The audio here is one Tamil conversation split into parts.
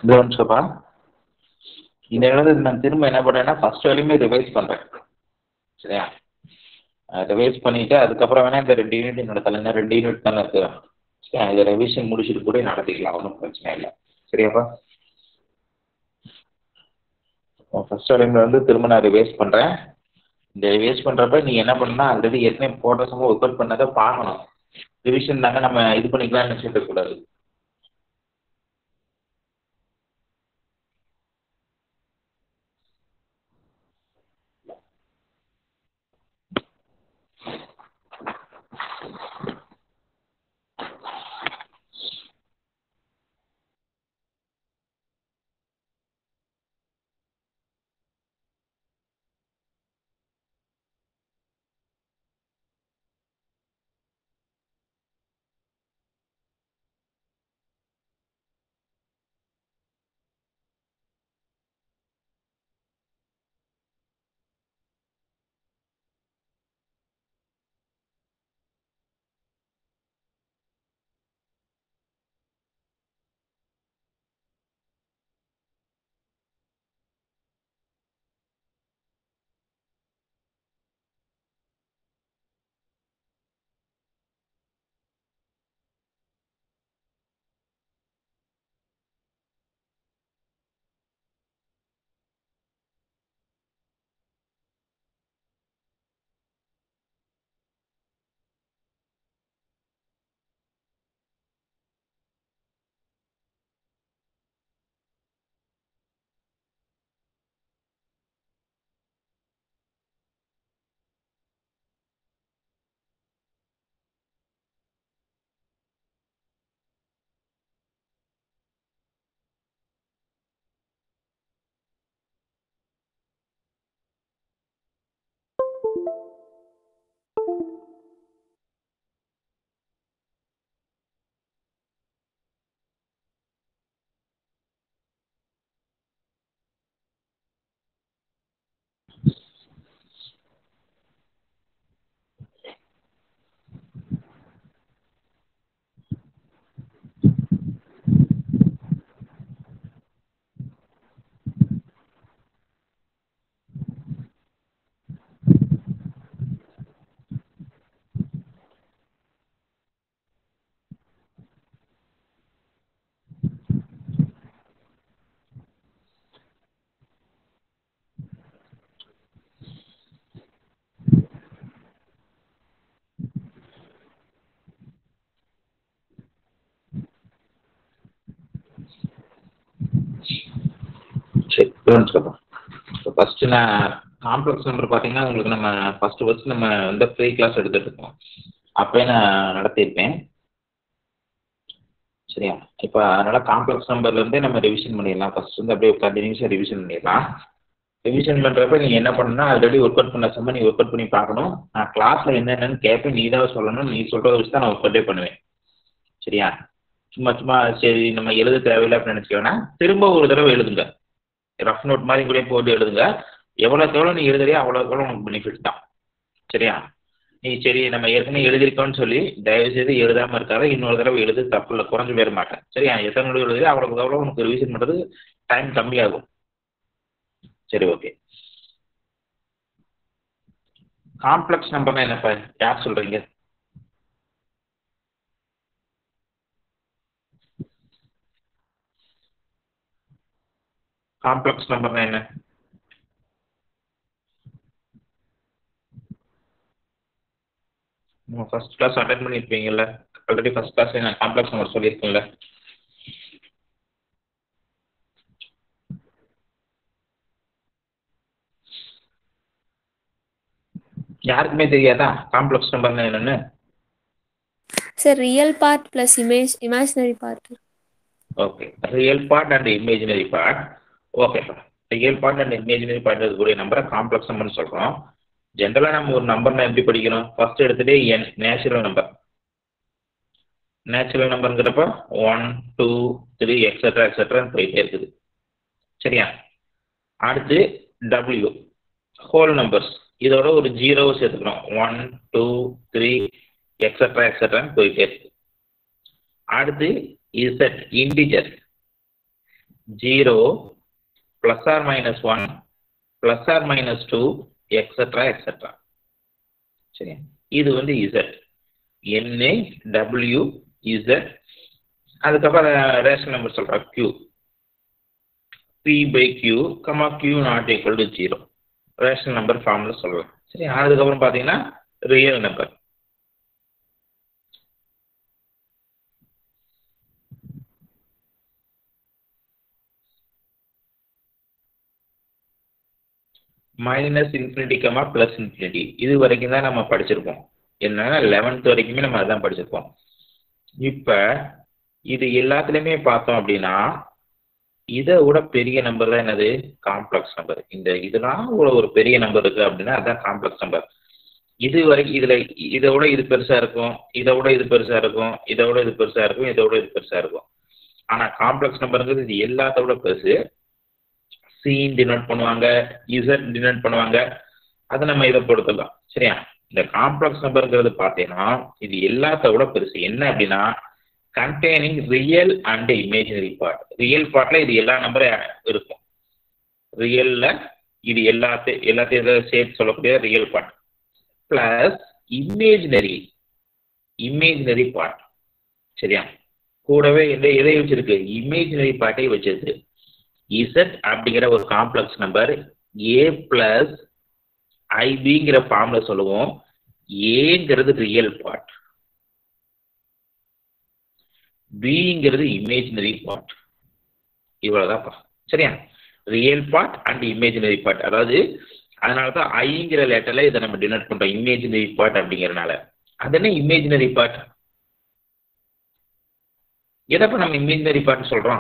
கவனிச்சப்பா இந்த இடத்துல நான் திரும்ப என்ன பண்ணுறேன்னா ஃபஸ்ட் வரையுமே ரிவைஸ் பண்ணுறேன் சரியா ரிவைஸ் பண்ணிவிட்டு அதுக்கப்புறம் வேணால் இந்த ரெண்டு யூனிட் நடத்தலாம் இன்னும் ரெண்டு யூனிட் தானே இருக்குது சரி இதை ரிவிஷன் முடிச்சுட்டு கூட நடத்திக்கலாம் ஒன்றும் பிரச்சனை இல்லை சரியாப்பா ஃபஸ்ட் வரையும் வந்து திரும்ப நான் ரிவைஸ் பண்ணுறேன் இந்த ரிவைஸ் பண்ணுறப்ப நீ என்ன பண்ணணும்னா ஆல்ரெடி ஏற்கனவே போட்ட சமயம் ஒர்க் அவுட் பண்ணதை பார்க்கணும் ரிவிஷன் தாங்க நம்ம இது பண்ணிக்கலாம்னு நினச்சிட்டு இருக்கக்கூடாது சரி கவனிச்சுக்கப்பா இப்போ ஃபஸ்ட்டு நான் காம்ப்ளெக்ஸ் நம்பர் பார்த்தீங்கன்னா உங்களுக்கு நம்ம ஃபஸ்ட்டு ஃபஸ்ட்டு நம்ம இந்த ஃப்ரீ கிளாஸ் எடுத்துகிட்டு இருக்கோம் அப்போயே நான் நடத்தியிருப்பேன் சரியா இப்போ அதனால் காம்ப்ளெக்ஸ் நம்பர்லேருந்தே நம்ம ரிவிஷன் பண்ணிடலாம் ஃபஸ்ட் வந்து அப்படியே கண்டினியூஸாக ரிவிஷன் பண்ணிடலாம் ரிவிஷன் பண்ணுறப்ப நீங்கள் என்ன பண்ணணும்னா ஆல்ரெடி ஒர்க் அவுட் பண்ண சம்ம நீ ஒர்க் அவுட் பண்ணி பார்க்கணும் நான் கிளாஸில் என்னென்னு கேட்பேன் நீ தான் சொல்லணும் நீ சொல்கிறத வச்சு தான் நான் ஒர்க் அவுட்டே பண்ணுவேன் சரியா சும்மா சும்மா சரி நம்ம எழுத தேவையில்லை அப்படின்னு நினச்சிக்கோன்னா திரும்ப ஒரு தடவை எழுதுங்க ரஃப் நோட் மாதிரி கூட போட்டு எழுதுங்க எவ்வளோக்கு எவ்வளோ நீ எழுதுறியோ அவ்வளோக்கு எவ்வளோ உனக்கு பெனிஃபிட் தான் சரியா நீ சரி நம்ம ஏற்கனவே எழுதியிருக்கோம்னு சொல்லி தயவுசெய்து எழுதாமல் இருக்காத இன்னொரு தடவை எழுது தப்பு இல்லை குறைஞ்சு போயிட மாட்டேன் சரியா எத்தனை தடவை எழுதுறியோ அவ்வளோக்கு எவ்வளோ உனக்கு ரிவிஷன் பண்ணுறது டைம் கம்மியாகும் சரி ஓகே காம்ப்ளெக்ஸ் நம்பர்னா என்னப்பா யார் சொல்கிறீங்க காம்ப்ளெக்ஸ் நம்பர்னா என்ன நீங்கள் ஃபஸ்ட் கிளாஸ் அட்டன் பண்ணியிருப்பீங்கல்ல ஆல்ரெடி ஃபஸ்ட் கிளாஸில் நான் காம்ப்ளெக்ஸ் நம்பர் சொல்லியிருக்கேன்ல யாருக்குமே தெரியாதா காம்ப்ளெக்ஸ் நம்பர்னா என்னன்னு sir real part plus image imaginary part okay real part and imaginary part ஓகேப்பா real part and imaginary part இருக்கக்கூடிய நம்பரை காம்ப்ளெக்ஸ் நம்பர்னு சொல்கிறோம் ஜென்ரலாக நம்ம ஒரு நம்பர்னா எப்படி படிக்கணும் ஃபர்ஸ்ட் எடுத்துகிட்டு என் நேச்சுரல் நம்பர் நேச்சுரல் நம்பருங்கிறப்ப ஒன் டூ த்ரீ எக்ஸட்ரா எக்ஸட்ரான்னு போயிட்டே இருக்குது சரியா அடுத்து டபிள்யூ ஹோல் நம்பர்ஸ் இதோட ஒரு ஜீரோவை சேர்த்துக்கிறோம் ஒன் டூ த்ரீ எக்ஸட்ரா எக்ஸட்ரான்னு போயிட்டே இருக்கு அடுத்து Z integer zero plus or minus one plus or minus two extra extra சரி இது வந்து இசட் என்ஏ டபிள்யூ இசட் அதுக்கப்புறம் ரேஷன் நம்பர் சொல்கிறேன் Q P by Q comma Q not equal to zero rational number ஃபார்மில் சொல்லலாம் சரி அதுக்கப்புறம் பார்த்தீங்கன்னா real number minus infinity comma plus infinity இது வரைக்கும் தான் நம்ம படிச்சிருக்கோம் என்னன்னா லெவன்த் வரைக்குமே நம்ம அதான் படிச்சிருக்கோம் இப்போ இது எல்லாத்துலேயுமே பார்த்தோம் அப்படின்னா இதை விட பெரிய நம்பர் தான் என்னது காம்ப்ளெக்ஸ் நம்பர் இந்த இதெல்லாம் ஒரு ஒரு பெரிய நம்பர் இருக்கு அப்படின்னா அதான் காம்ப்ளெக்ஸ் நம்பர் இது வரைக்கும் இதுல இதை விட இது பெருசா இருக்கும் இதை விட இது பெருசா இருக்கும் இதை விட இது பெருசா இருக்கும் இதை விட இது பெருசா இருக்கும் ஆனா காம்ப்ளெக்ஸ் நம்பருங்கிறது இது எல்லாத்த விட பெருசு சின்னு டினோட் பண்ணுவாங்க இசட் டினோட் பண்ணுவாங்க அதை நம்ம இதை பொறுத்துலாம் சரியா இந்த காம்ப்ளெக்ஸ் நம்பருங்கிறது பார்த்தீங்கன்னா இது எல்லாத்த விட பெருசு என்ன அப்படின்னா containing real and imaginary part real பார்ட்ல இது எல்லா நம்பரும் இருக்கும் ரியல்ல இது எல்லாத்தையும் எல்லாத்தையும் சேர்த்து சொல்லக்கூடிய real part plus imaginary imaginary part சரியா கூடவே எந்த எதை வச்சிருக்கு இமேஜினரி பார்ட்டை வச்சிருக்கு இசட் அப்படிங்கிற ஒரு காம்ப்ளெக்ஸ் நம்பர் ஏ பிளஸ் ஐபிங்கிற ஃபார்ம்ல சொல்லுவோம் ஏங்கிறது ரியல் பார்ட் பிங்கிறது இமேஜினரி பார்ட் இவ்வளவுதான்ப்பா சரியா real part and imaginary part அதாவது அதனால தான் ஐங்கிற லெட்டர்ல இதை நம்ம டினோட் பண்றோம் இமேஜினரி பார்ட் அப்படிங்கறனால அது என்ன இமேஜினரி பார்ட் எதப்ப நம்ம இமேஜினரி பார்ட் சொல்றோம்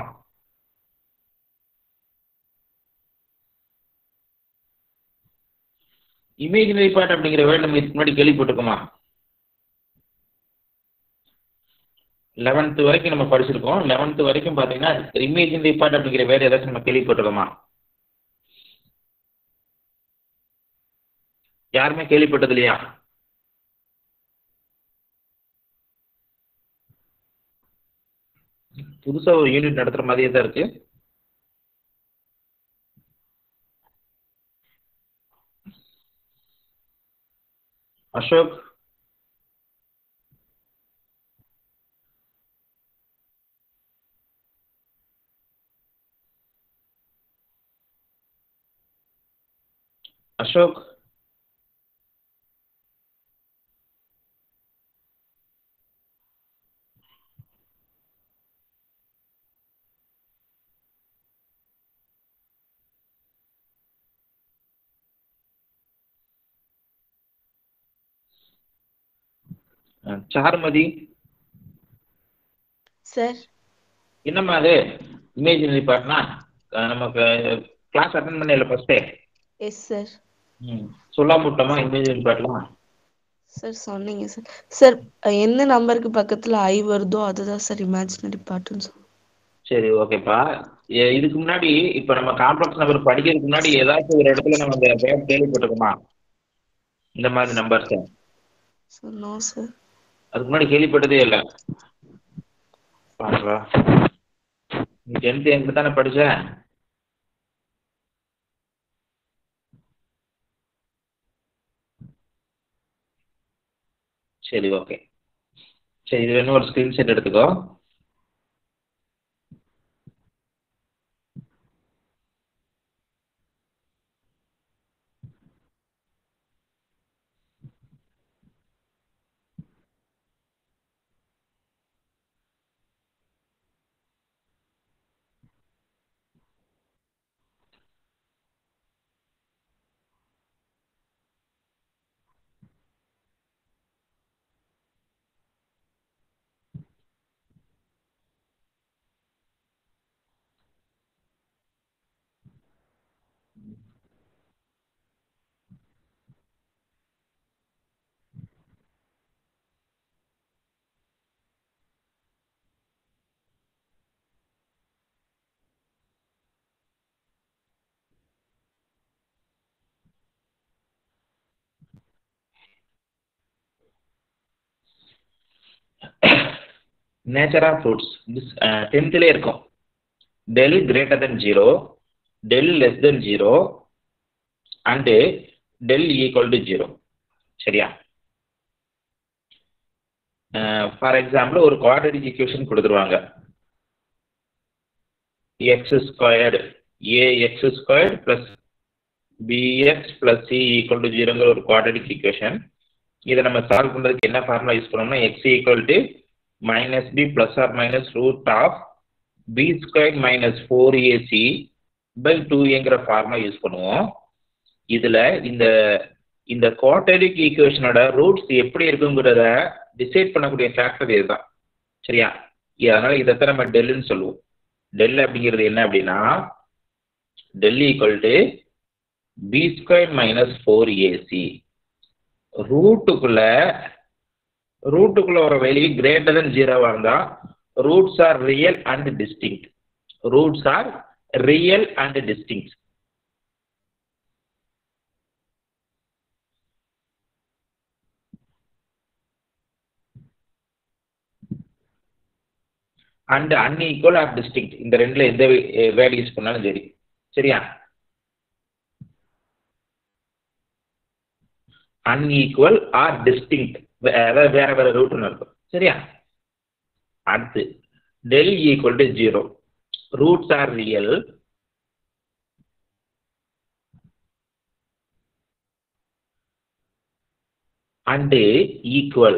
இமேஜினரி பார்ட் அப்படிங்கிற வேர்டு நம்ம இதுக்கு முன்னாடி கேள்விப்பட்டிருக்கோமா லெவன்த்து வரைக்கும் நம்ம படிச்சிருக்கோம் லெவன்த்து வரைக்கும் பார்த்தீங்கன்னா இமேஜினரி பார்ட் அப்படிங்கிற வேறு ஏதாச்சும் நம்ம கேள்விப்பட்டிருக்கோமா யாருமே கேள்விப்பட்டது இல்லையா புதுசா ஒரு யூனிட் நடத்துற மாதிரியே தான் இருக்கு அசோக் அசோக் அஹ், சாருமதி சார் என்னம்மா அது இமேஜினரி பார்ட்னா நமக்கு கிளாஸ் அட்டன் பண்ணல ஃபர்ஸ்டே எஸ் சார் ம் சொல்லாம விட்டோமா இமேஜினரி பார்ட்லாம் சார் சொன்னீங்க சார் சார் எந்த நம்பருக்கு பக்கத்துல ஐ வருதோ அதுதான் சார் இமேஜினரி பார்ட்டுன்னு சொல்லுவோம் சரி ஓகேப்பா எ- இதுக்கு முன்னாடி இப்போ நம்ம காம்ப்ளெக்ஸ் நம்பர் படிக்கிறதுக்கு முன்னாடி ஏதாச்சும் ஒரு இடத்துல நம்ம இந்த பேர் கேள்விப்பட்டிருக்கோமா இந்த மாதிரி நம்பர்ஸ் சார் நோ சார் அதுக்கு முன்னாடி கேள்விப்பட்டதே இல்லை பாருப்பா நீ டென்த்து எங்கிட்ட தானே படிச்ச சரி ஓகே சரி இது வேணும் ஒரு ஸ்க்ரீன்ஷாட் எடுத்துக்கோ நேச்சர் ஆஃப் ஃப்ரூட்ஸ் டென்த்லேயே இருக்கும் del greater than zero del less than zero and del equal to zero சரியா ஃபார் எக்ஸாம்பிள் ஒரு குவாட்ரடிக் ஈக்குவேஷன் கொடுத்துருவாங்க X squared AX squared plus BX plus C equal to ஜீரோங்கிற ஒரு குவாட்ரடிக் ஈக்குவேஷன் இதை நம்ம சால்வ் பண்ணுறதுக்கு என்ன ஃபார்முலா யூஸ் பண்ணோம்னா X equal to minus B plus or minus root of B square minus four AC by two ஏங்கிற ஃபார்முலா யூஸ் பண்ணுவோம் இதில் இந்த இந்த குவாட்ரடிக் ஈக்குவேஷனோட ரூட்ஸ் எப்படி இருக்குங்கிறத டிசைட் பண்ணக்கூடிய ஃபேக்டர் இதுதான் சரியா அதனால இதைத்தான் நம்ம டெல்லுன்னு சொல்லுவோம் டெல் அப்படிங்கிறது என்ன அப்படின்னா del equal to B square minus four AC ரூட்டுக்குள்ள ரூட்டுக்குள்ள ஒரு வேல்யூ கிரேட்டர் தென் ஜீரோவா இருந்தா roots are real and distinct roots are real and distinct and unequal are distinct இந்த ரெண்டுல எந்த வேர்டு யூஸ் பண்ணாலும் சரி சரியா அன்ஈக்குவல் ஆர் டிஸ்டிங் அதாவது வேற வேற ரூட்னு இருக்கும் சரியா அடுத்து del equal to zero roots are real and equal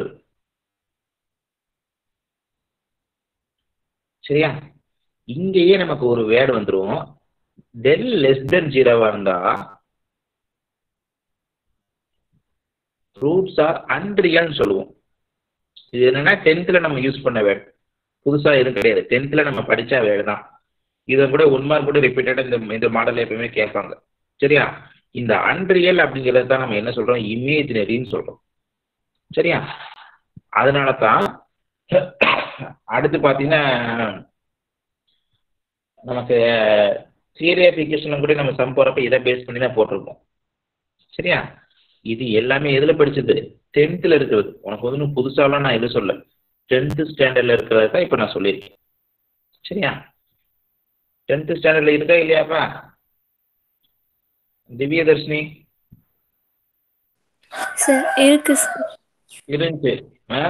சரியா இங்கேயே நமக்கு ஒரு வேர்டு வந்துடும் டெல் லெஸ் தென் ஜீரோவா இருந்தா ரூட்ஸ் ஆர் அன்ரியல்னு சொல்லுவோம் இது என்னன்னா டென்த்தில் நம்ம யூஸ் பண்ண வேர்டு புதுசாக எதுவும் கிடையாது டென்த்தில் நம்ம படித்த வேர்டு தான் இதை கூட ஒன் மார்க் கூட ரிப்பீட்டடாக இந்த இந்த மாடலில் எப்பயுமே கேட்பாங்க சரியா இந்த அன்ரியல் அப்படிங்கிறது தான் நம்ம என்ன சொல்கிறோம் இமேஜினரின்னு சொல்கிறோம் சரியா அதனால தான் அடுத்து பார்த்தீங்கன்னா நமக்கு சீரியபிகேஷன் கூட நம்ம சம் போகிறப்ப இதை பேஸ் பண்ணி தான் போட்டிருப்போம் சரியா இது எல்லாமே எதில் படிச்சது டென்த்தில் இருக்கிறது உனக்கு வந்து இன்னும் புதுசாலாம் நான் எதுவும் சொல்ல டென்த்து ஸ்டாண்டர்டில் இருக்கிறத தான் இப்போ நான் சொல்லியிருக்கேன் சரியா டென்த்து ஸ்டாண்டர்டில் இருக்கா இல்லையாப்பா திவ்யதர்ஷினி சார் இருக்கு சார் இருந்துச்சு ஆ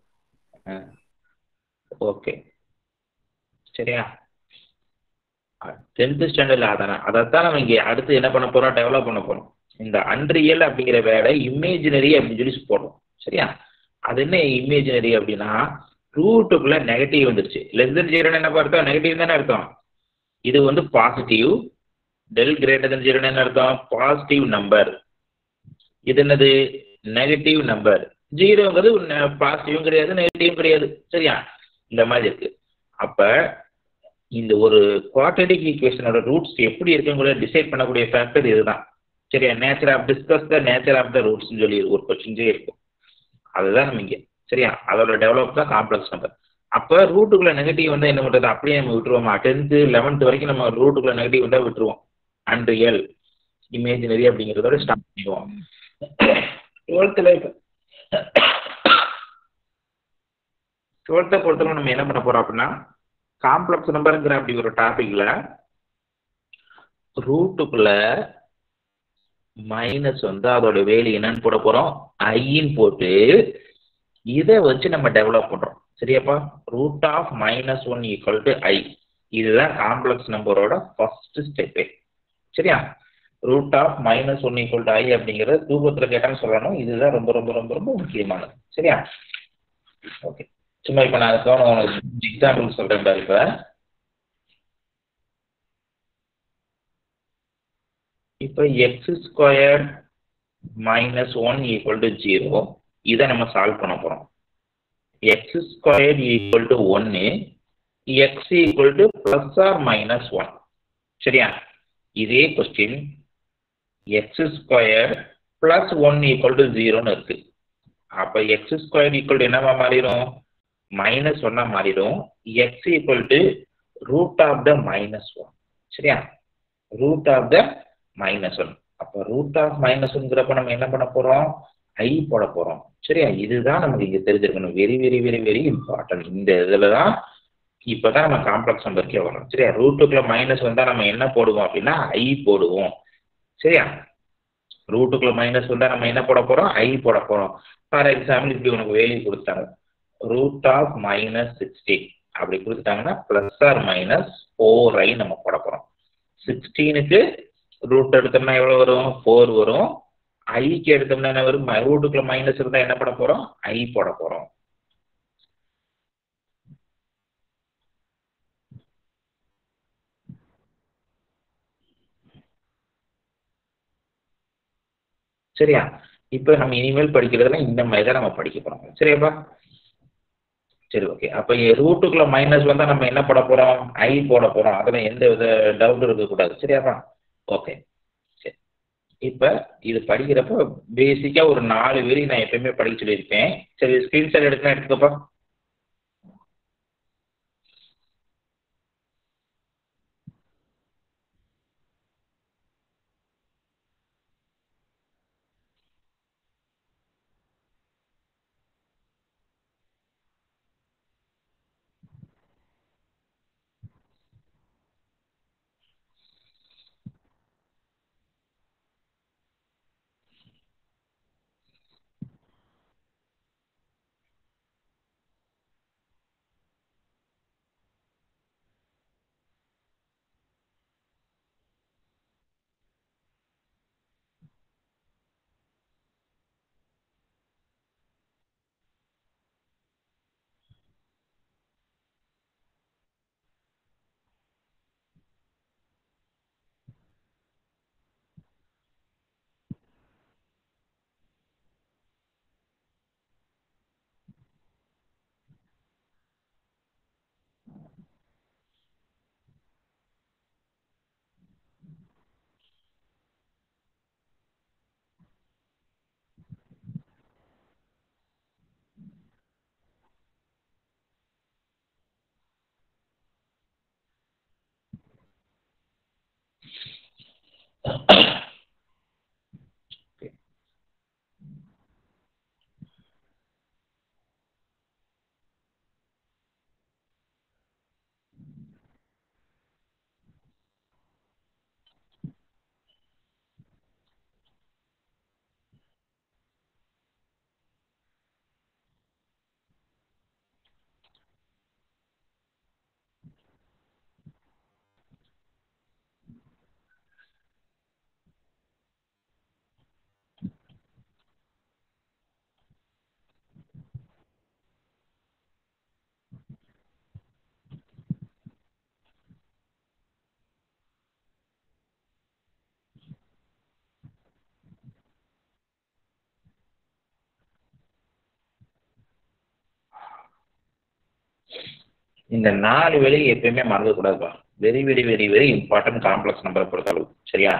ஓகே சரியா டென்த்து ஸ்டாண்டர்டில் அதானே அதைத்தான் நம்ம இங்கே அடுத்து என்ன பண்ண போகிறோம் டெவலப் பண்ண போகிறோம் இந்த அன்ரியல் அப்படிங்கிற வேலை இமேஜினரி அப்படின்னு சொல்லி போடுறோம் சரியா அது என்ன இமேஜினரி அப்படின்னா ரூட்டுக்குள்ள நெகட்டிவ் வந்துருச்சு லெஸ் தென் ஜீரோன்னு என்ன அர்த்தம் நெகட்டிவ் தானே அர்த்தம் இது வந்து பாசிட்டிவ் டெல் கிரேட்டர் தென் ஜீரோன்னு என்ன அர்த்தம் பாசிட்டிவ் நம்பர் இது என்னது நெகட்டிவ் நம்பர் ஜீரோங்கிறது பாசிட்டிவும் கிடையாது நெகட்டிவும் கிடையாது சரியா இந்த மாதிரி இருக்கு அப்ப இந்த ஒரு குவாட்ரடிக் ஈக்குவேஷனோட ரூட்ஸ் எப்படி இருக்குங்கிற டிசைட் பண்ணக்கூடிய ஃபேக்டர் இதுதான் சரியா nature of discuss the nature of the ரூட்ஸ்னு சொல்லி ஒரு கொஸ்டின்ஸே இருக்கும் அதுதான் நம்ம இங்கே சரியா அதோட டெவலப் தான் காம்ப்ளெக்ஸ் நம்பர் அப்போ ரூட்டுக்குள்ள நெகட்டிவ் வந்தால் என்ன பண்ணுறது அப்படியே நம்ம விட்டுருவோமா டென்த்து லெவன்த் வரைக்கும் நம்ம ரூட்டுக்குள்ள நெகட்டிவ் வந்தால் விட்டுருவோம் அன்ரியல் இமேஜினரி அப்படிங்கிறதோட ஸ்டார்ட் பண்ணிடுவோம் டுவெல்த்தில் இப்போ டுவெல்த்தை பொறுத்தவரை நம்ம என்ன பண்ண போகிறோம் அப்படின்னா காம்ப்ளெக்ஸ் நம்பருங்கிற அப்படி ஒரு டாப்பிக்கில் ரூட்டுக்குள்ள மைனஸ் வந்து அதோட வேலி என்னன்னு போட போறோம் ஐன்னு போட்டு இதை வச்சு நம்ம டெவலப் பண்றோம் சரியாப்பா root of minus one equal to i இதுதான் காம்ப்ளெக்ஸ் நம்பரோட ஃபர்ஸ்ட் ஸ்டெப்பு சரியா root of minus one equal to i அப்படிங்கிறது தூக்கத்தில் கேட்டான்னு சொல்லணும் இதுதான் ரொம்ப ரொம்ப ரொம்ப ரொம்ப முக்கியமானது சரியா ஓகே சும்மா இப்போ நான் அதுக்கான உங்களுக்கு எக்ஸாம்பிள் சொல்றேன் பாரு இப்போ இப்போ x square minus one equal to zero இதை நம்ம சால்வ் பண்ண போகிறோம் எக்ஸ் ஸ்கொயர் ஈக்குவல் டு ஒன்று x equal to plus or minus one சரியா இதே question x square plus one equal to ஜீரோன்னு இருக்கு அப்போ எக்ஸ் ஸ்கொயர் ஈக்குவல் டு என்னவா மாறிடும் மைனஸ் ஒன்னா மாறிடும் x equal to root of the minus one சரியா root of the minus one அப்போ ரூட் ஆஃப் மைனஸ் ஒன்ங்கிறப்ப நம்ம என்ன பண்ண போகிறோம் ஐ போட போகிறோம் சரியா இதுதான் நமக்கு இங்கே தெரிஞ்சிருக்கணும் very very very very important இந்த இதில் தான் இப்போ தான் நம்ம காம்ப்ளெக்ஸ் நம்பருக்கே வரோம் சரியா ரூட்டுக்குள்ள மைனஸ் வந்தால் நம்ம என்ன போடுவோம் அப்படின்னா ஐ போடுவோம் சரியா ரூட்டுக்குள்ள மைனஸ் வந்தால் நம்ம என்ன போட போகிறோம் ஐ போட போகிறோம் ஃபார் எக்ஸாம்பிள் இப்படி உனக்கு வேல்யூ கொடுத்தாங்க ரூட் ஆஃப் மைனஸ் சிக்ஸ்டீன் அப்படி கொடுத்துட்டாங்கன்னா plus or minus four i நம்ம போட போகிறோம் சிக்ஸ்டீனுக்கு ரூட் எடுத்தோம்னா எவ்வளோ வரும் ஃபோர் வரும் ஐக்கு எடுத்தோம்னா என்ன வரும் ரூட்டுக்குள்ள மைனஸ் இருந்தால் என்ன போட போகிறோம் ஐ போட போகிறோம் சரியா இப்போ நம்ம இனிமேல் படிக்கிறதுல இந்த மாதிரி தான் நம்ம படிக்க போகிறோம் சரியாப்பா சரி ஓகே அப்போ ரூட்டுக்குள்ள மைனஸ் வந்தால் நம்ம என்ன போட போகிறோம் ஐ போட போகிறோம் அதில் எந்த வித டவுட்டும் இருக்கக்கூடாது சரியாப்பா ஓகே சரி இப்போ இது படிக்கிறப்ப பேசிக்காக ஒரு நாலு வரி நான் எப்பயுமே படிக்க சொல்லியிருப்பேன் சரி ஸ்க்ரீன்ஷாட் எடுக்கணும் எடுத்துக்கப்பா இந்த நாலு வெளி எப்பயுமே மறந்துக்கூடாதுப்பா very very very very important complex நம்பரை பொறுத்தளவு சரியா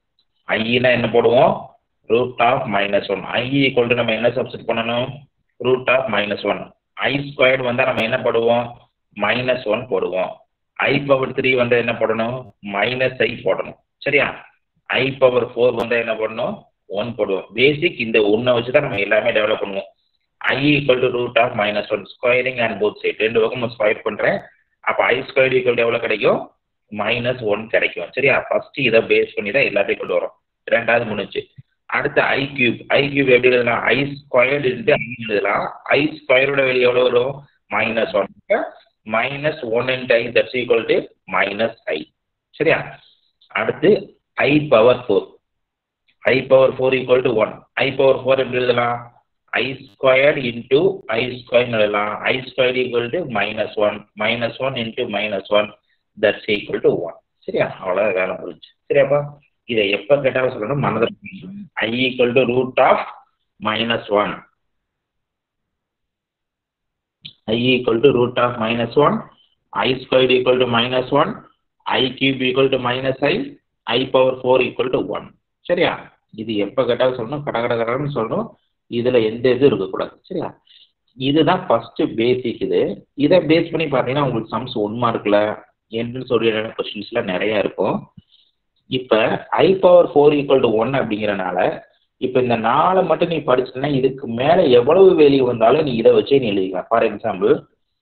ஐனா என்ன போடுவோம் root of minus one i equal to நம்ம என்ன சப்ஸ்டிட் பண்ணணும் root of minus one i squared வந்தால் நம்ம என்ன போடுவோம் மைனஸ் ஒன் போடுவோம் ஐ பவர் த்ரீ வந்தால் என்ன போடணும் மைனஸ் ஐ போடணும் சரியா ஐ பவர் ஃபோர் வந்தால் என்ன பண்ணணும் ஒன் போடுவோம் பேசிக் இந்த ஒன்றை வச்சு தான் நம்ம எல்லாமே டெவலப் பண்ணுவோம் i equal to root of minus 1 squaring and both side ரெண்டு பக்கம் ஸ்கொயர் பண்ணுறேன் அப்போ i squared equal to எவ்வளோ கிடைக்கும் மைனஸ் ஒன் கிடைக்கும் சரியா ஃபர்ஸ்ட் இதை பேஸ் பண்ணி தான் எல்லாத்தையும் கொண்டு வரோம் ரெண்டாவது முடிஞ்சு அடுத்து ஐ கியூப் ஐ கியூப் எப்படி எழுதலாம் ஐ ஸ்கொயர்டு இன்ட்டு ஐ எழுதலாம் ஐ ஸ்கொயரோட வெளியே எவ்வளோ வரும் minus one minus one into i that's equal to minus i சரியா அடுத்து i power four i power four equal to one i power four எப்படி எழுதலாம் i squared into i squared எழுதலாம் i squared equal to minus 1 minus 1 into minus 1 that's equal to 1 சரியா அவ்வளோ வேலை முடிஞ்சு சரியாப்பா இதை எப்போ கேட்டாலும் சொல்லணும் மனதில் i equal to root of minus 1 i equal to root of minus 1 i squared equal to minus 1 i cube equal to minus i i power 4 equal to 1 சரியா இது எப்போ கேட்டாலும் சொல்லணும் கட கட கடன்னு சொல்லணும் இதுல எந்த இது இருக்கக்கூடாது சரியா இதுதான் ஃபர்ஸ்ட் பேசிக் இது இதை பேஸ் பண்ணி பார்த்தீங்கன்னா உங்களுக்கு சம்ஸ் ஒன் மார்க்ல என்ட்ரன்ஸ் ஓரியன்டான கொஸ்டின்ஸ்லாம் நிறைய இருக்கும் இப்போ i power four equal to one அப்படிங்கிறனால இப்போ இந்த நாளை மட்டும் நீ படிச்சுன்னா இதுக்கு மேலே எவ்வளவு வேல்யூ வந்தாலும் நீ இதை வச்சே நீ எழுதிக்கலாம் ஃபார் எக்ஸாம்பிள்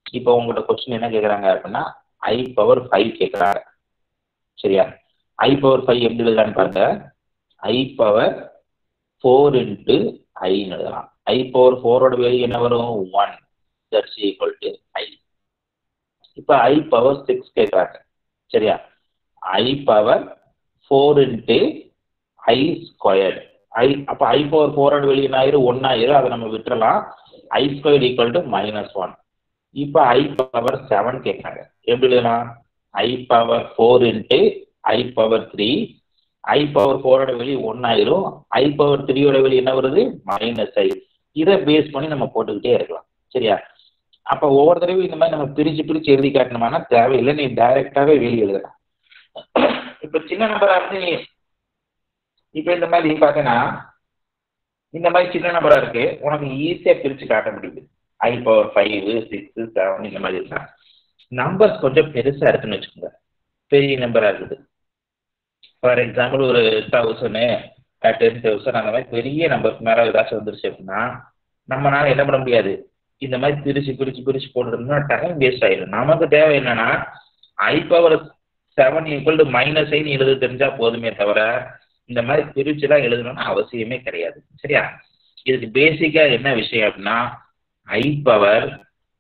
இப்போ உங்கள்கிட்ட கொஸ்டின் என்ன கேட்குறாங்க அப்படின்னா ஐ பவர் ஃபைவ் கேட்குறாங்க சரியா ஐ பவர் ஃபைவ் எப்படி எழுதலான்னு பாருங்க ஐ பவர் ஃபோர் இன்ட்டு ஐன்னு எழுதலாம் ஐ பவர் ஃபோரோட வேல்யூ என்ன வரும் one that's equal to i இப்போ ஐ பவர் சிக்ஸ் கேட்குறாங்க சரியா i power four into i squared i அப்போ ஐ பவர் ஃபோரோட வெளியே என்ன ஆயிரும் ஒன் ஆயிரும் அதை நம்ம விட்டுறலாம் i square equal to minus one இப்போ ஐ பவர் செவன் கேட்குறாங்க எப்படி எழுதலாம் i power four into i power three i power ஃபோரோட வெளியே ஒன் ஆயிரும் ஐ பவர் த்ரீயோட வெளியே என்ன வருது மைனஸ் ஐ இதை பேஸ் பண்ணி நம்ம போட்டுக்கிட்டே இருக்கலாம் சரியா அப்போ ஒவ்வொரு தடவையும் இந்த மாதிரி நம்ம பிரித்து பிரித்து எழுதி காட்டணுமானா தேவையில்லை நீ டைரெக்டாகவே வெளியே எழுதலாம் இப்போ சின்ன நம்பராக இருந்து நீ இப்போ இந்த மாதிரி பார்த்தீங்கன்னா இந்த மாதிரி சின்ன நம்பராக இருக்கு உனக்கு ஈஸியாக பிரித்து காட்ட முடியுது i power five six seven இந்த மாதிரி இருக்கா நம்பர்ஸ் கொஞ்சம் பெருசாக இருக்குன்னு வச்சுக்கோங்க பெரிய நம்பராக இருக்குது ஃபார் எக்ஸாம்பிள் ஒரு தௌசண்ட் டென் தௌசண்ட் அந்த மாதிரி பெரிய நம்பருக்கு மேலே ஏதாச்சும் வந்துருச்சு அப்படின்னா நம்மளால என்ன பண்ண முடியாது இந்த மாதிரி பிரித்து பிரித்து பிரித்து போட்டுருந்தோம்னா டைம் வேஸ்ட் ஆயிடும் நமக்கு தேவை என்னன்னா i power seven equal to minus ஐன்னு எழுத தெரிஞ்சா போதுமே தவிர இந்த மாதிரி பிரிச்சுலாம் எழுதணும்னு அவசியமே கிடையாது சரியா இதுக்கு பேசிக்கா என்ன விஷயம் அப்படின்னா i power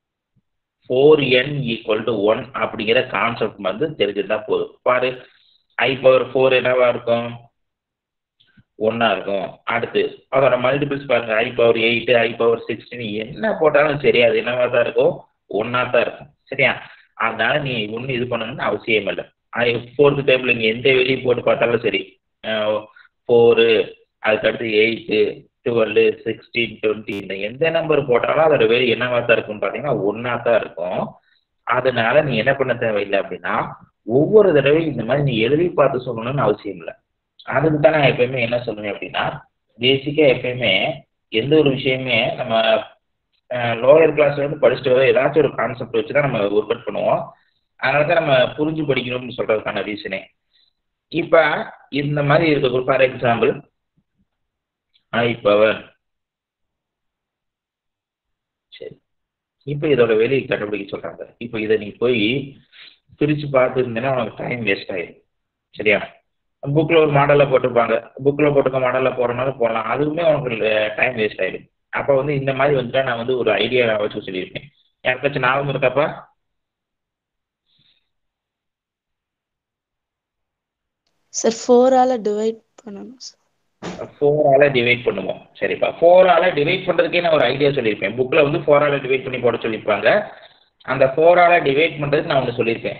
four n equal to one அப்படிங்கிற கான்செப்ட் வந்து தெரிஞ்சிருந்தா போதும் பாரு ஐ பவர் ஃபோர் என்னவா இருக்கும் ஒன்னா இருக்கும் அடுத்து அதோட மல்டிபிள்ஸ் பாருங்க i power eight i power sixteen என்ன போட்டாலும் சரி அது என்னவா தான் இருக்கும் ஒன்னா தான் இருக்கும் சரியா அதனால நீ ஒன்றும் இது பண்ணணும்னு அவசியம் இல்லை ஐ ஃபோர்த்து டேபிள் நீங்கள் எந்த வெளியே போட்டு பார்த்தாலும் சரி ஃபோரு அதுக்கடுத்து எயிட்டு டுவெல் சிக்ஸ்டீன் டுவெண்ட்டி இந்த எந்த நம்பர் போட்டாலும் அதோட வெளியே என்னவா தான் இருக்கும்னு பார்த்தீங்கன்னா ஒன்னா தான் இருக்கும் அதனால நீ என்ன பண்ண தேவையில்லை அப்படின்னா ஒவ்வொரு தடவையும் இந்த மாதிரி நீ எழுதி பார்த்து சொல்லணும்னு அவசியம் இல்லை அதுக்கு தான் நான் எப்பயுமே என்ன சொல்லுவேன் அப்படின்னா பேசிக்காக எப்பயுமே எந்த ஒரு விஷயமே நம்ம லோயர் கிளாஸ்ல இருந்து படிச்சுட்டு வர ஏதாச்சும் ஒரு கான்செப்ட் வச்சு தான் நம்ம ஒர்க் அவுட் பண்ணுவோம் அதனால தான் நம்ம புரிஞ்சு படிக்கணும்னு சொல்றதுக்கான ரீசனே இப்போ இந்த மாதிரி இருக்க ஃபார் எக்ஸாம்பிள் ஐ பவர் சரி இப்போ இதோட வெளியே கண்டுபிடிக்க சொல்றாங்க இப்போ இதை நீ போய் பிரித்து பார்த்துருந்தேன்னா உனக்கு டைம் வேஸ்ட் ஆயிடும் சரியா புக்கில் ஒரு மாடலில் போட்டிருப்பாங்க புக்கில் போட்டிருக்க மாடலில் போகிறனால போடலாம் அதுவுமே உனக்கு டைம் வேஸ்ட் ஆயிடும் அப்போ வந்து இந்த மாதிரி வந்துட்டா நான் வந்து ஒரு ஐடியா வச்சு சொல்லியிருப்பேன் யாருக்காச்சும் ஞாபகம் இருக்காப்பா சார் ஃபோரால டிவைட் பண்ணணும் சார் ஃபோரால டிவைட் பண்ணுவோம் சரிப்பா ஃபோரால டிவைட் பண்ணுறதுக்கே நான் ஒரு ஐடியா சொல்லியிருப்பேன் புக்கில் வந்து ஃபோரால டிவைட் பண்ணி போட சொல்லியிருப்பாங்க அந்த ஃபோரால டிவைட் பண்ணுறதுக்கு நான் ஒன்று சொல்லியிருப்பேன்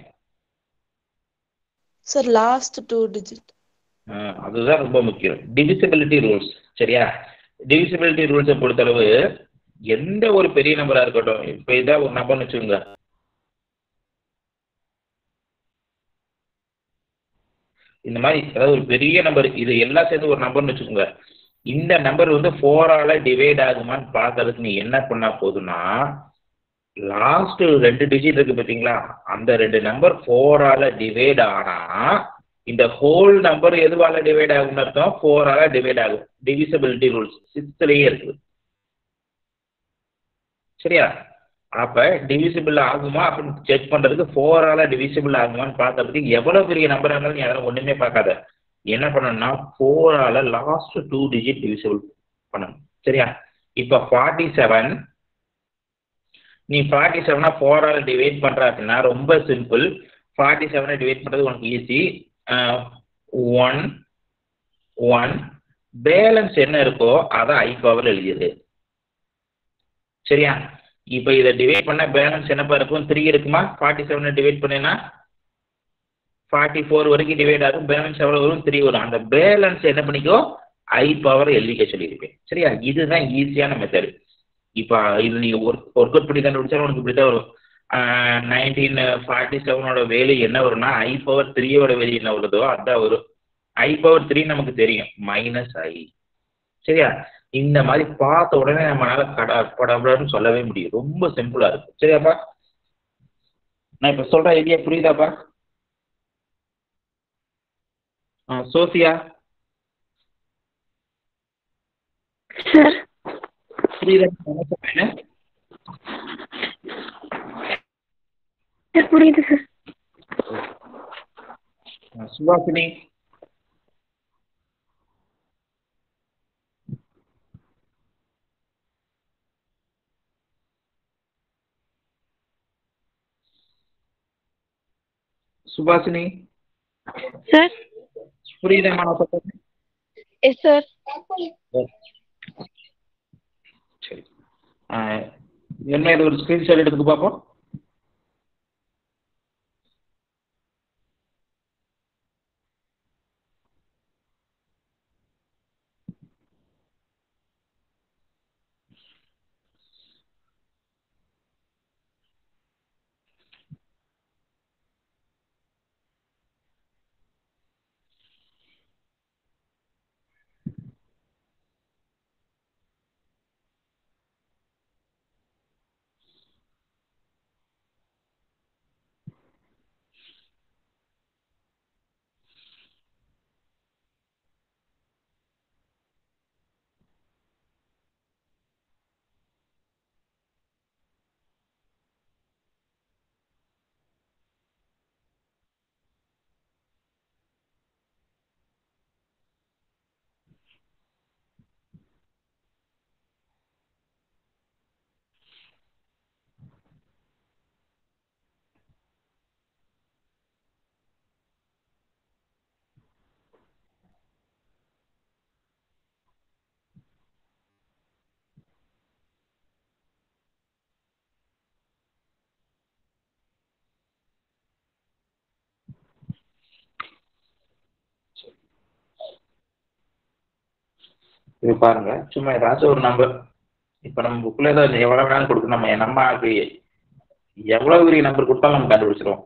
சார் லாஸ்ட் டூ டிஜிட் அதுதான் ரொம்ப முக்கியம் டிவிசிபிலிட்டி ரூல்ஸ் சரியா டிவிசிபிலிட்டி ரூல்ஸை பொறுத்தளவு எந்த ஒரு பெரிய நம்பராக இருக்கட்டும் இப்போ இதான் ஒரு நம்பர்னு வச்சுக்கோங்க இந்த மாதிரி அதாவது ஒரு பெரிய நம்பர் இது எல்லாம் சேர்ந்து ஒரு நம்பர்னு வச்சுக்கோங்க இந்த நம்பர் வந்து ஃபோரால டிவைட் ஆகுமான்னு பார்க்கறதுக்கு நீ என்ன பண்ணா போதும்னா லாஸ்ட் ரெண்டு டிஜிட் இருக்கு பார்த்தீங்களா அந்த ரெண்டு நம்பர் ஃபோரால டிவைட் ஆனா இந்த ஹோல் நம்பர் எதுவால டிவைட் ஆகும்னு அர்த்தம் ஃபோரால டிவைட் ஆகும் டிவிசிபிலிட்டி ரூல்ஸ் சிக்ஸ்த்லேயே இருக்குது சரியா அப்ப டிவிசிபிள் ஆகுமா அப்படின்னு செக் பண்றதுக்கு ஃபோரால டிவிசிபிள் ஆகுமான்னு பார்க்கறதுக்கு எவ்வளவு பெரிய நம்பர் இருந்தாலும் நீ அதெல்லாம் ஒண்ணுமே பார்க்காத என்ன பண்ணணும்னா ஃபோரால லாஸ்ட் டூ டிஜிட் டிவிசிபிள் பண்ணணும் சரியா இப்போ ஃபார்ட்டி செவன் நீ ஃபார்ட்டி செவனை ஃபோரால் டிவைட் பண்ணுற அப்படின்னா ரொம்ப சிம்பிள் ஃபார்ட்டி செவனை டிவைட் பண்ணுறது உனக்கு ஈஸி ஒன் ஒன் பேலன்ஸ் என்ன இருக்கோ அதை ஐ பவர் எழுதியது சரியா இப்போ இதை டிவைட் பண்ண பேலன்ஸ் என்னப்பா இருக்கும் த்ரீ இருக்குமா ஃபார்ட்டி செவனை டிவைட் பண்ணேன்னா ஃபார்ட்டி ஃபோர் வரைக்கும் டிவைட் ஆகும் பேலன்ஸ் எவ்வளோ வரும் த்ரீ வரும் அந்த பேலன்ஸ் என்ன பண்ணிக்கோ ஐ பவர் எழுதிக்க சொல்லியிருப்பேன் சரியா இதுதான் ஈஸியான மெத்தடு இப்போ இது நீங்கள் ஒர்க் ஒர்க் அவுட் பண்ணி கண்டுபிடிச்சாலும் உனக்கு இப்படி தான் வரும் நைன்டீன் ஃபார்ட்டி செவனோட வேலு என்ன வரும்னா ஐ பவர் த்ரீயோட வேலு என்ன வருதோ அதான் வரும் ஐ பவர் த்ரீ நமக்கு தெரியும் மைனஸ் ஐ சரியா இந்த மாதிரி பார்த்த உடனே நம்மளால கட படப்படன்னு சொல்லவே முடியும் ரொம்ப சிம்பிளா இருக்கும் சரியாப்பா நான் இப்போ சொல்ற ஐடியா புரியுதாப்பா ஆ சோஃபியா சார் புரியுதா நான் என்ன சொல்றேன்னு? சார் புரியுது சார் அஹ் சுபாஷினி சுபாஷினி சார் புரியுதாம்மா நான் சொல்றது எஸ் சார் சரி அஹ் என்ன இது ஒரு ஸ்க்ரீன்ஷாட் எடுத்து பார்ப்போம் இது பாருங்க சும்மா ஏதாச்சும் ஒரு நம்பர் இப்போ நம்ம புக்கில் ஏதாவது எவ்வளோ வேணாலும் கொடுக்க நம்ம நம்ம அது எவ்வளோ பெரிய நம்பர் கொடுத்தாலும் நம்ம கண்டுபிடிச்சிருவோம்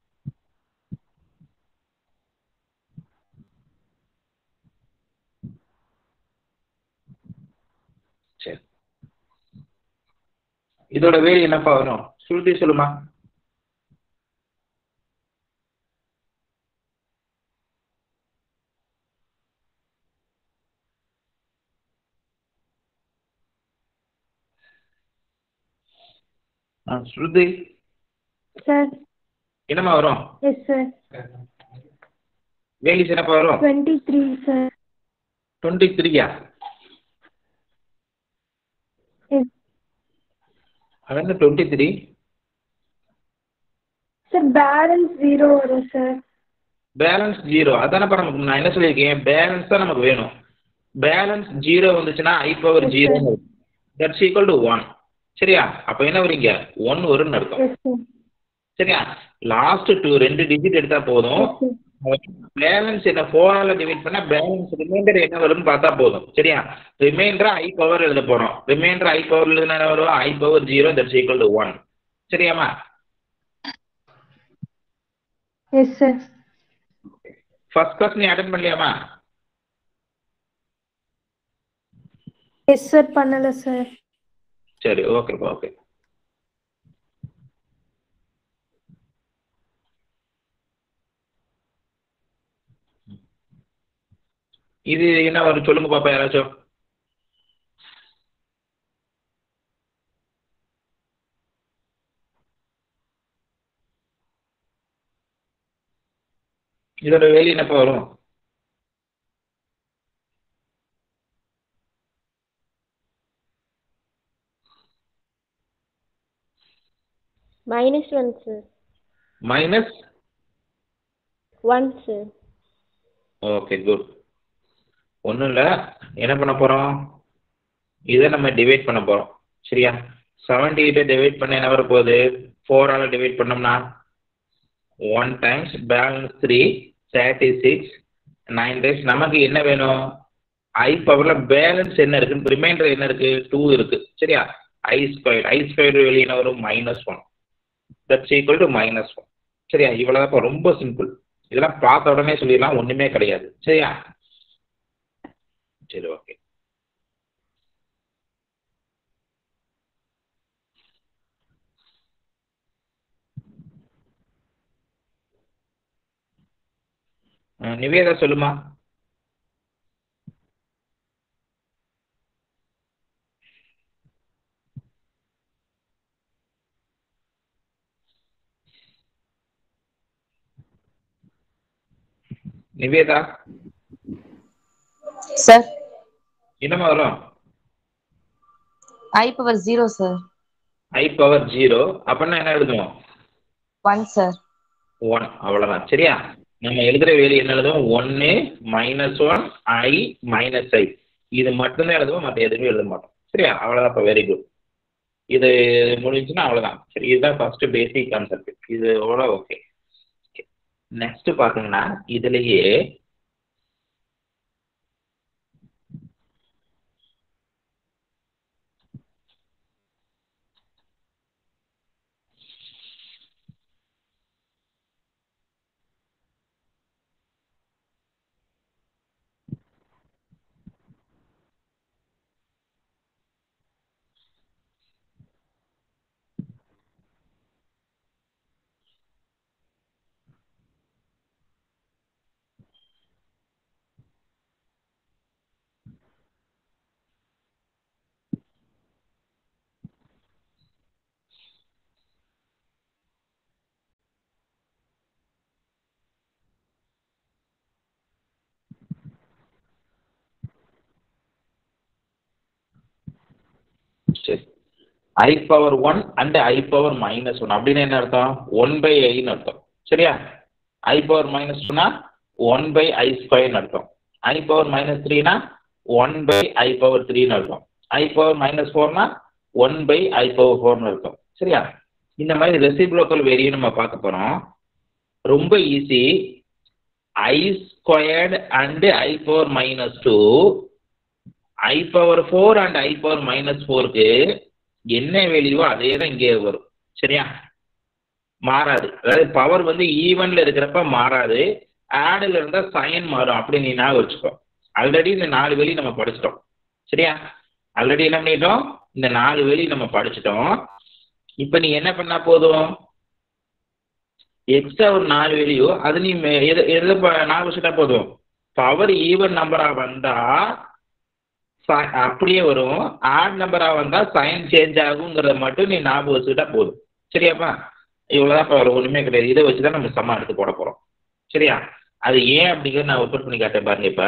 சரி இதோட வேரி என்னப்பா வரும் சுருதி சொல்லுமா ஆ ஸ்ருதி சார் என்னம்மா வரும் எஸ் சார் வேலிஸ் என்னப்பா வரும் டுவெண்ட்டி த்ரீ சார் டுவெண்ட்டி த்ரீயா எஸ் அது என்ன twenty three sir balance zero வரும் சார் பேலன்ஸ் ஜீரோ அதானப்பா நமக்கு நான் என்ன சொல்லியிருக்கேன் பேலன்ஸ் தான் நமக்கு வேணும் பேலன்ஸ் ஜீரோ வந்துச்சுன்னா i power Yes, zero sir. That's equal to one சரியா அப்போ என்ன வரீங்க ஒன் வரும்னு அர்த்தம் எஸ் சார் சரியா லாஸ்ட் டூ ரெண்டு டிஜிட் எடுத்தா போதும் எஸ் சார் பேலன்ஸ் என்ன ஃபோரால டிவைட் பண்ணா பேலன்ஸ் ரிமைண்டர் என்ன வரும்னு பார்த்தா போதும் சரியா ரிமைண்டர் ஐ பவர் எழுத போறோம் ரிமைண்டர் ஐ பவர் எழுதுனா என்ன வரும் i power zero that's equal to one சரியாம்மா எஸ் சார் ஃபர்ஸ்ட் கிளாஸ் நீ அட்டன் பண்ணலையாம்மா எஸ் சார் பண்ணலை சார் சரி ஓகேப்பா ஓகே இது என்ன வரும் சொல்லுங்க பாப்பா யாராச்சும் இதோட வேலி என்னப்பா வரும் minus one sir minus one sir okay good ஒன்றும் இல்லை என்ன பண்ண போகிறோம் இதை நம்ம டிவைட் பண்ண போகிறோம் சரியா செவன்டி எயிட்டை டிவைட் பண்ண என்ன வர போகுது ஃபோரால் டிவைட் பண்ணோம்னா one times balance three thirty six nine times நமக்கு என்ன வேணும் ஐ பவரில் பேலன்ஸ் என்ன இருக்குன்னு ரிமைண்டர் என்ன இருக்குது டூ இருக்குது சரியா ஐ ஸ்கொயர் ஐ ஸ்கொயர் வெளியே என்ன வரும் minus one that's equal to minus one சரியா இவ்வளோதான் ரொம்ப சிம்பிள் இதெல்லாம் பார்த்த உடனே சொல்லிடலாம் ஒன்றுமே கிடையாது சரியா சரி ஓகே நிவேதா சொல்லுமா நிவேதா சார் என்னமா வரும் i power zero sir i power zero அப்படின்னா என்ன எழுதுவோம் ஒன் சார் ஒன் அவ்வளவுதான் சரியா நம்ம எழுதுற வேலை என்ன எழுதுவோம் ஒன்னு minus one i minus i இது மட்டும்தான் எழுதுவோம் மற்ற எதுவுமே எழுத மாட்டோம் சரியா அவ்வளவுதான் இப்போ வெரி குட் இது முடிஞ்சுன்னா அவ்வளவுதான் சரி இதுதான் ஃபர்ஸ்ட் பேசிக் கான்செப்ட் இது அவ்வளோ ஓகே நெக்ஸ்ட் பார்த்தீங்கன்னா இதுலயே சரி i power one and i power minus one அப்படின்னு என்ன அர்த்தம் ஒன் பை ஐன்னு அர்த்தம் சரியா ஐ பவர் மைனஸ் டூனா ஒன் பை ஐ ஸ்கொயர்னு அர்த்தம் ஐ பவர் மைனஸ் த்ரீனா ஒன் பை ஐ பவர் த்ரீன்னு அர்த்தம் ஐ பவர் மைனஸ் ஃபோர்னா ஒன் பை ஐ பவர் ஃபோர்னு அர்த்தம் சரியா இந்த மாதிரி ரெசிப்ரோக்கல் வேரியும் நம்ம பார்க்க போகிறோம் ரொம்ப easy i squared and i power minus two i power four and i power minus ஃபோருக்கு என்ன வேல்யூவோ அதே தான் இங்கே வரும் சரியா மாறாது அதாவது பவர் வந்து ஈவன்ல இருக்கிறப்ப மாறாது ஆடில் இருந்தால் சைன் மாறும் அப்படி நீ ஞாபகம் வச்சுக்கோ ஆல்ரெடி இந்த நாலு வெளி நம்ம படிச்சிட்டோம் சரியா ஆல்ரெடி என்ன பண்ணிட்டோம் இந்த நாலு வெளி நம்ம படிச்சிட்டோம் இப்போ நீ என்ன பண்ணா போதும் எக்ஸ்ட்ரா ஒரு நாலு வெளியோ அது நீ மே- எது எதில் ஞாபகம் வச்சுட்டா போதும் பவர் ஈவன் நம்பராக வந்தா ச- அப்படியே வரும் ஆட் நம்பரா வந்தா சைன் சேஞ்ச் ஆகுங்கிறத மட்டும் நீ ஞாபகம் வச்சுக்கிட்டா போதும் சரியாப்பா இவ்வளவுதான் இப்போ வேற ஒண்ணுமே கிடையாது இதை வச்சு தான் நம்ம சம்மா எடுத்து போட போறோம் சரியா அது ஏன் அப்படிங்கிறத நான் ஒர்க் பண்ணி காட்டேன் பாருங்க இப்ப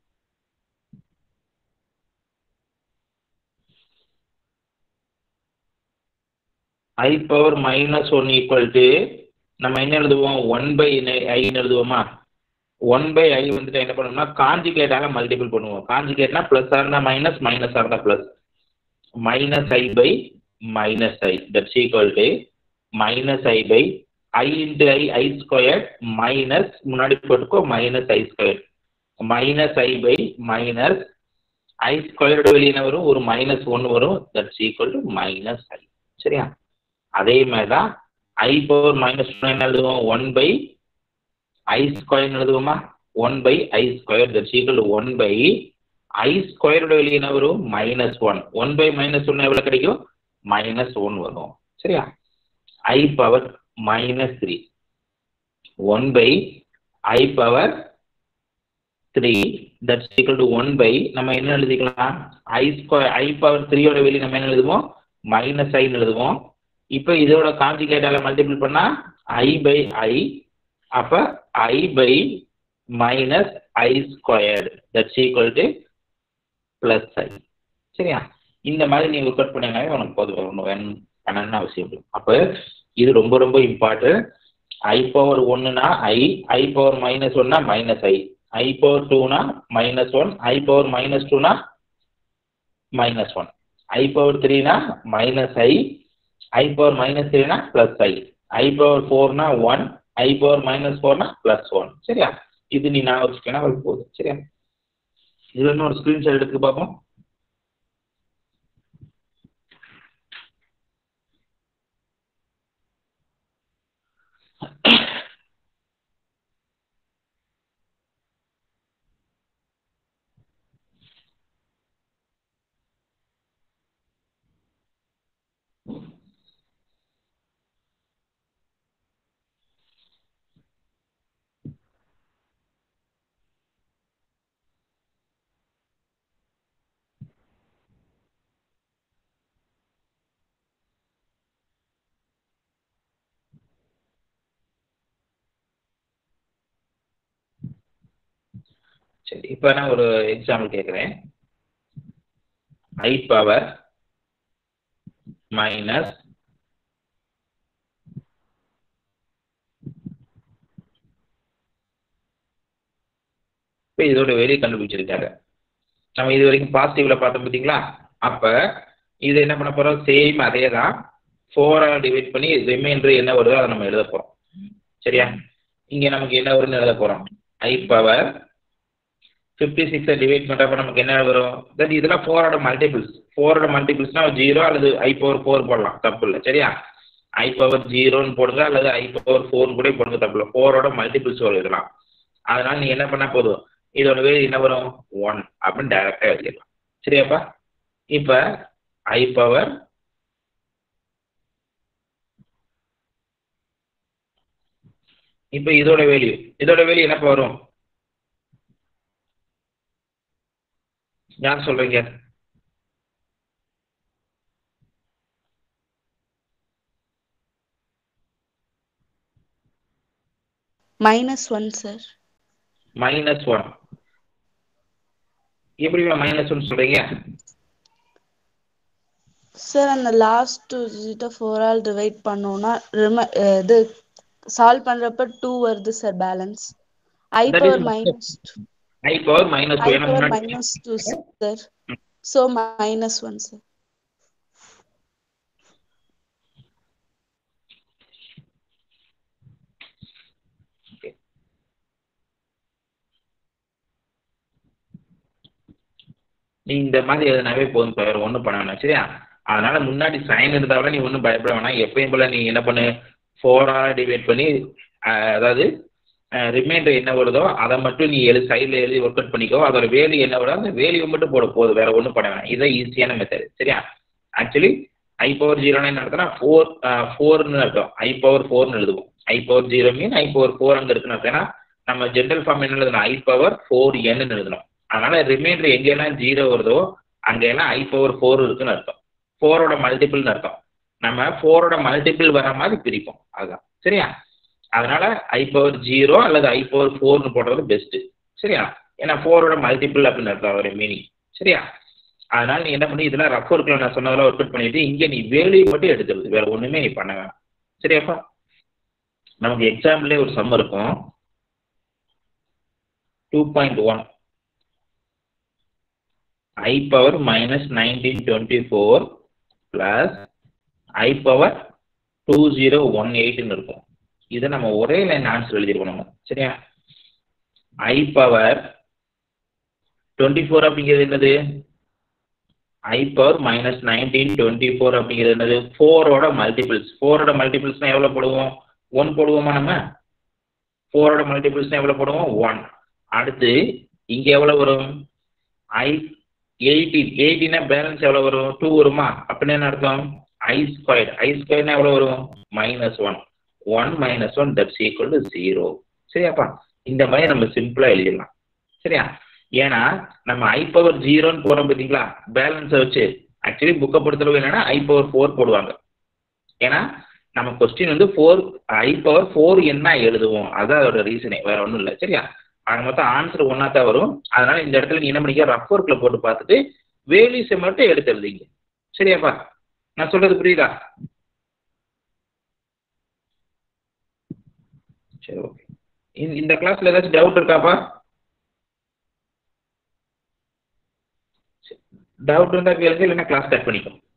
i power minus one equal to நம்ம என்ன எழுதுவோம் ஒன் பை ஐன்னு எழுதுவோமா ஒன் பை ஐ வந்துட்டு என்ன பண்ணணும்னா காஞ்சிகேட்டாக மல்டிபிள் பண்ணுவோம் காஞ்சிகேட்னா ப்ளஸ் இருந்தா மைனஸ் மைனஸ் இருந்தா plus minus i by minus i that's equal to minus i by i into i i square minus முன்னாடி போட்டுக்கோ minus i square minus i by minus i squared வெளியே என்ன வரும் ஒரு மைனஸ் ஒன்று வரும் that's equal to minus i சரியா அதே மாதிரி தான் ஐ பவர் மைனஸ் என்ன எழுதுவோம் ஒன் பை ஐ ஸ்கொயர் எழுதுவோமா one by i square that's equal to one by i ஸ்கொயரோட வெளியே என்ன வரும் minus one one by minus one எவ்வளோ கிடைக்கும் மைனஸ் ஒன் வரும் சரியா i power minus three one by i power three that's equal to one by நம்ம என்ன எழுதிக்கலாம் ஐ ஸ்கொயர் ஐ பவர் த்ரீயோட வெளியே நம்ம என்ன எழுதுவோம் மைனஸ் ஐன்னு எழுதுவோம் இப்போ இதோட காஞ்சிகேட்டால மல்டிபிள் பண்ணா ஐ பை ஐ அப்ப i by minus i squared that's equal to plus i சரியா இந்த மாதிரி நீ ஒர்க் அவுட் பண்ணீங்கன்னாவே உனக்கு போதும் ஒன்று வேணும் பண்ணணும்னு அவசியம் இல்லை அப்போ இது ரொம்ப ரொம்ப இம்பார்ட்டன்ட் ஐ பவர் ஒன்றுனா ஐ ஐ பவர் மைனஸ் ஒன்னா மைனஸ் ஐ ஐ பவர் டூனா minus one i power minus டூனா மைனஸ் ஒன் ஐ பவர் த்ரீனா minus i i power minus த்ரீனா ப்ளஸ் ஐ ஐ பவர் ஃபோர்னா ஒன் ஐ பவர் மைனஸ் ஃபோர்னா ப்ளஸ் ஒன் சரியா இது நீ நான் வச்சுக்கணும் அவளுக்கு போதும் சரியா இது இன்னொரு ஸ்க்ரீன்ஷாட் எடுத்து பார்ப்போம் சரி இப்போ நான் ஒரு எக்ஸாம்பிள் கேட்குறேன் ஐ பவர் மைனஸ் இப்போ இதோட வெளியே கண்டுபிடிச்சிருக்காங்க நம்ம இது வரைக்கும் பாசிட்டிவ்ல பார்த்தோம் பார்த்தீங்களா அப்போ இது என்ன பண்ண போறோம் சேம் அதே தான் ஃபோரால் டிவைட் பண்ணி ரிமைண்டர் என்ன வருதோ அதை நம்ம எழுத போறோம் சரியா இங்க நமக்கு என்ன வரும்னு எழுத போறோம் ஐ பவர் ஃபிஃப்டி சிக்ஸை டிவைட் பண்ணுறப்ப நமக்கு என்ன வரும் தட் இதெல்லாம் ஃபோரோட மல்டிபிள்ஸ் ஃபோரோட மல்டிபிள்ஸ்னா ஜீரோ அல்லது ஐ பவர் ஃபோர் போடலாம் தப்பு இல்லை சரியா ஐ பவர் ஜீரோன்னு போடுங்க அல்லது ஐ பவர் ஃபோர்னு கூட போடுங்க தப்பு இல்லை ஃபோரோட மல்டிபிள்ஸ் வரும் இதெல்லாம் அதனால நீ என்ன பண்ணா போதும் இதோட வேறு என்ன வரும் ஒன் அப்படின்னு டைரக்டா எழுதிடலாம் சரியாப்பா இப்ப ஐ பவர் இப்ப இதோட வேல்யூ இதோட வேல்யூ என்னப்பா வரும் யார் சொல்றீங்க minus one sir minus one எப்படி மைனஸ் ஒன் சொல்றீங்க சார் அந்த லாஸ்ட் டூ டிஜிட்டை ஃபோரால் டிவைட் பண்ணோம்னா ரிம இது சால்வ் பண்றப்ப டூ வருது sir balance i That is power not- minus i power minus i ஏன்னா பவர் முன்னாடி minus two sir so minus one sir நீ இந்த மாதிரி எதுனாவே போதும் வேற ஒன்றும் பண்ண வேணாம் சரியா அதனால முன்னாடி சைன் இருந்தால நீ ஒன்றும் பயப்பட வேணாம் எப்பயும் போல நீ என்ன பண்ணு ஃபோரால் டிவைட் பண்ணி அஹ், அதாவது ரிமைண்டர் என்ன வருதோ அதை மட்டும் நீ எழுதி சைடில் எழுதி ஒர்க் அவுட் பண்ணிக்கோ அதோட வேல்யூ என்ன வருதோ அந்த வேல்யூ மட்டும் போட போதும் வேற ஒன்றும் பண்ண வேணாம் இதுதான் ஈஸியான மெத்தட் சரியா ஆக்சுவலி ஐ பவர் ஜீரோன்னு என்ன அர்த்தம்னா ஃபோர் ஃபோர்னு அர்த்தம் ஐ பவர் ஃபோர்னு எழுதுவோம் i power zero mean i power four அங்கே இருக்குன்னு அர்த்தம் ஏன்னா நம்ம ஜென்ரல் ஃபார்ம் என்ன எழுதணும் ஐ பவர் ஃபோர் என்னு எழுதணும் அதனால ரிமைண்டர் எங்கெல்லாம் ஜீரோ வருதோ அங்கெல்லாம் ஐ பவர் ஃபோர் இருக்குன்னு அர்த்தம் ஃபோரோட மல்டிபிள்னு அர்த்தம் நம்ம ஃபோரோட மல்டிபிள் வர மாதிரி பிரிப்போம் அதுதான் சரியா அதனால ஐ பவர் ஜீரோ அல்லது ஐ பவர் ஃபோர்னு போடுறது பெஸ்ட் சரியா ஏன்னா ஃபோரோட மல்டிபிள் அப்படின்னு அர்த்தம் அதோட மீனிங் சரியா அதனால நீ என்ன பண்ணி இதெல்லாம் ரஃப் ஒர்க்கில் நான் சொன்னதெல்லாம் ஒர்க் அவுட் பண்ணிட்டு இங்கே நீ வேல்யூ மட்டும் எடுத்துருது வேற ஒண்ணுமே நீ பண்ண வேணாம் சரியாப்பா நமக்கு எக்ஸாம்பிளே ஒரு சம் இருக்கும் two point one i power minus 1924 plus i power 2018 ன்னு இருக்கும் இதை நம்ம ஒரே லைன் ஆன்சர் எழுதிருக்கோம் நம்ம சரியா i பவர் 24 அப்படிங்கிறது என்னது i power minus nineteen twenty four அப்படிங்கிறது என்னது ஃபோரோட மல்டிபிள்ஸ் ஃபோரோட மல்டிபிள்ஸ்னா எவ்வளோ போடுவோம் ஒன் போடுவோமா நம்ம ஃபோரோட மல்டிபிள்ஸ்னா எவ்வளோ போடுவோம் ஒன் அடுத்து இங்க எவ்வளோ வரும் ஐ எயிட்டீன் எயிட்டீனா பேலன்ஸ் எவ்வளோ வரும் டூ வருமா அப்படின்னு என்ன அர்த்தம் ஐ ஸ்கொயர் ஐ ஸ்கொயர்னா எவ்வளோ வரும் minus one one minus one that's equal to zero சரியாப்பா இந்த மாதிரி நம்ம சிம்பிளா எழுதிடலாம் சரியா ஏன்னா நம்ம ஐ பவர் ஜீரோன்னு போறோம் பார்த்தீங்களா பேலன்ஸை வச்சு ஆக்சுவலி புக்கை பொறுத்தளவு என்னன்னா ஐ பவர் ஃபோர் போடுவாங்க ஏன்னா நம்ம கொஸ்டின் வந்து ஃபோர் ஐ பவர் ஃபோர் என்ன எழுதுவோம் அதான் அதோட ரீசனே வேற ஒன்றும் இல்லை சரியா ஆக மொத்தம் ஆன்சர் ஒன்றா தான் வரும் அதனால இந்த இடத்துல நீ என்ன பண்ணிக்க ரஃப் ஒர்க்கில் போட்டு பார்த்துட்டு வேலிஸை மட்டும் எடுத்து எழுதிங்க சரியாப்பா நான் சொல்றது புரியுதா சரி ஓகே இந்த கிளாஸ்ல ஏதாச்சும் டவுட் இருக்காப்பா டவுட் இருந்தால் கேளுங்க இல்லைன்னா கிளாஸ் கட் பண்ணிக்கோ